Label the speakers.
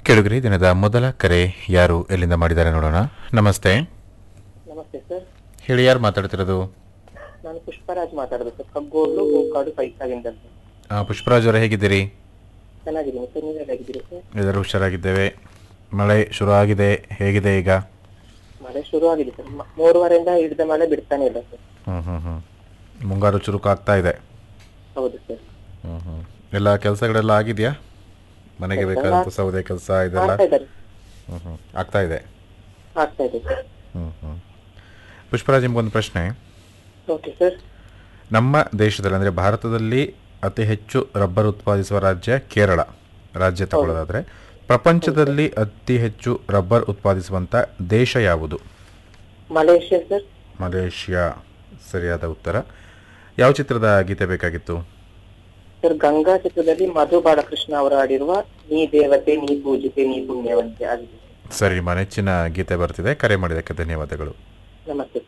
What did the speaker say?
Speaker 1: ಕೆಳಗರಿ ದಿನದ ಮೊದಲ ಕರೆ ಯಾರು ಎಲ್ಲಿಂದ ಮಾಡಿದ್ದಾರೆ ನೋಡೋಣ ನಮಸ್ತೆ
Speaker 2: ನಮಸ್ತೆ ಸರ್
Speaker 1: ಹೇಳಿ ಯಾರು ಮಾತಾಡ್ತಿರೋದು
Speaker 2: ನಾನು ಪುಷ್ಪರಾಜ್ ಮಾತಾಡೋದು ಸರ್ ಕಗ್ಗೋಲು ಗೋಕಾಡು ಪೈಸಾಗಿಂದ ಸರ್
Speaker 1: ಆ, ಪುಷ್ಪರಾಜ್ ಅವರೇ ಹೇಗಿದ್ದೀರಿ
Speaker 2: ಚೆನ್ನಾಗಿದ್ದೀನಿ ಸರ್ ನೀವೇ ಹೇಗಿದ್ದೀರಿ ಸರ್
Speaker 1: ಎಲ್ಲರೂ ಹುಷಾರಾಗಿದ್ದೇವೆ ಮಳೆ ಶುರು ಆಗಿದೆ ಹೇಗಿದೆ ಈಗ
Speaker 2: ಮಳೆ ಶುರು ಆಗಿದೆ ಸರ್ ಮ- ಮೂರುವರೆಯಿಂದ ಹಿಡಿದ ಮಳೆ ಬಿಡ್ತಾನೆ ಇಲ್ಲ ಸರ್
Speaker 1: ಹ್ಞೂ ಹ್ಞೂ ಹ್ಞೂ ಮುಂಗಾರು ಚುರುಕಾಗ್ತಾ ಇದೆ
Speaker 2: ಹೌದು ಸರ್
Speaker 1: ಹ್ಞೂ ಹ್ಞೂ ಎಲ್ಲ ಕೆಲಸಗಳೆಲ್ಲ ಆಗಿದೆಯಾ ಮನೆಗೆ ಬೇಕಾದಂಥ ಸೌದೆ ಕೆಲಸ ಇದೆಲ್ಲ
Speaker 2: ಆಗ್ತಾ ಇದ್ದಾರೆ
Speaker 1: ಹ್ಞೂ ಹ್ಞೂ ಆಗ್ತಾ ಇದೆ
Speaker 2: ಆಗ್ತಾ ಇದೆ ಸರ್
Speaker 1: ಹ್ಞೂ ಹ್ಞೂ ಪುಷ್ಪರಾಜ್ ನಿಮ್ಗೊಂದು ಪ್ರಶ್ನೆ
Speaker 2: ಓಕೆ ಸರ್
Speaker 1: ನಮ್ಮ ದೇಶದಲ್ಲಿ ಅಂದರೆ ಭಾರತದಲ್ಲಿ ಅತಿ ಹೆಚ್ಚು ರಬ್ಬರ್ ಉತ್ಪಾದಿಸುವ ರಾಜ್ಯ ಕೇರಳ ರಾಜ್ಯ ತಗೊಳ್ಳೋದಾದರೆ ಪ್ರಪಂಚದಲ್ಲಿ ಅತಿ ಹೆಚ್ಚು ರಬ್ಬರ್ ಉತ್ಪಾದಿಸುವಂಥ ದೇಶ ಯಾವುದು
Speaker 2: ಮಲೇಷ್ಯಾ ಸರ್
Speaker 1: ಮಲೇಷ್ಯಾ ಸರಿಯಾದ ಉತ್ತರ ಯಾವ ಚಿತ್ರದ ಗೀತೆ ಬೇಕಾಗಿತ್ತು
Speaker 2: ಸರ್ ಗಂಗಾ ಚಿತ್ರದಲ್ಲಿ ಮಧು ಬಾಲಕೃಷ್ಣ ಅವರು ಆಡಿರುವ ನೀ ದೇವತೆ ನೀ ಪೂಜಿತೆ ನೀ ಪುಣ್ಯವಂತೆ ಆಗಿದೆ
Speaker 1: ಸರಿ ನಿಮ್ಮ ನೆಚ್ಚಿನ ಗೀತೆ ಬರ್ತಿದೆ ಕರೆ ಮಾಡಿದ್ದಕ್ಕೆ ಧನ್ಯವಾದಗಳು
Speaker 2: ನಮಸ್ತೆ